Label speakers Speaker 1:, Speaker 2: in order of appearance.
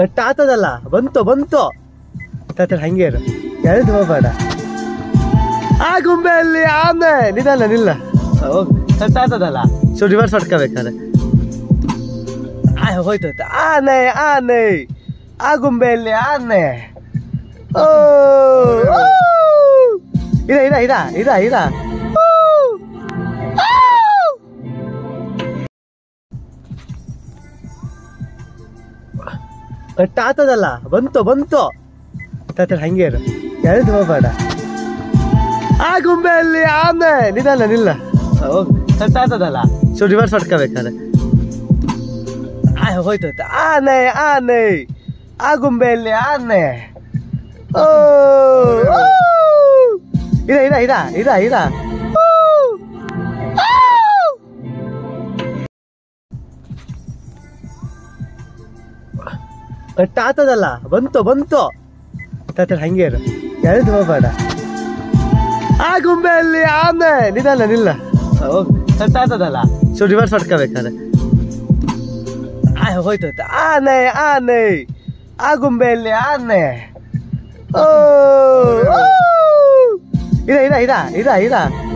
Speaker 1: Cut ಆತದಲ್ಲ ಬಂತು ಬಂತು ತಾತ ಹಂಗೆ ಇರು ಎಳ್ದು ಹೋಗ್ಬೇಡ ಆ ಗುಂಬೆಯಲ್ಲಿ ಆನೆ ನಿಧಾನ ನಿಲ್ಲ ಕಟ್ ಆತದಲ್ಲ ಸೊ ರಿವರ್ಸ್ ಹೊಡ್ಕೋಬೇಕಾದ್ರೆ ಆ ಹೋಯ್ತು ಹೋಯ್ತು. ಆನೆ ಆನೆ ಆ ಗುಂಬೆಯಲ್ಲಿ ಆನೆ ಓ ಓ! ಇರ ಇರ ಇರ ಇರ ಇರ ಓ! ಓ! ಕಟ್ ಆತದಲ್ಲ ಬಂತು ಬಂತು ತಾತ ಹಂಗೆ ಇರು ಎಳ್ದು ಹೋಗ್ಬೇಡ ಆ ಗುಂಬೆಯಲ್ಲಿ ಆನೆ ನಿಧಾನ ನಿಲ್ಲ ಕಟ್ ಆತದಲ್ಲ ಸೊ ರಿವರ್ಸ್ ಹೊಡ್ಕೋಬೇಕಾದ್ರೆ ಆ ಹೋಯ್ತು ಹೋಯ್ತು. ಆನೆ ಆನೆ ಆ ಗುಂಬೆಯಲ್ಲಿ ಆನೆ ಓ ಓ! ಇರ ಇರ ಇರ ಇರ ಇರ ಓ! ಓ! ಕಟ್ ಆತದಲ್ಲ ಬಂತು ಬಂತು ತಾತ ಹಂಗೆ ಇರು ಎಳ್ದು ಹೋಗ್ಬೇಡ ಆ ಗುಂಬೆಯಲ್ಲಿ ಆನೆ ನಿಧಾನ ನಿಲ್ಲ ಕಟ್ ಆತದಲ್ಲ ಸೊ ರಿವರ್ಸ್ ಹೊಡ್ಕೋಬೇಕಾದ್ರೆ ಆ ಹೋಯ್ತು ಹೋಯ್ತು. ಆನೆ ಆನೆ ಆ ಗುಂಬೆಯಲ್ಲಿ ಆನೆ ಓ ಓ! ಇರ ಇರ ಇರ ಇರ ಇರ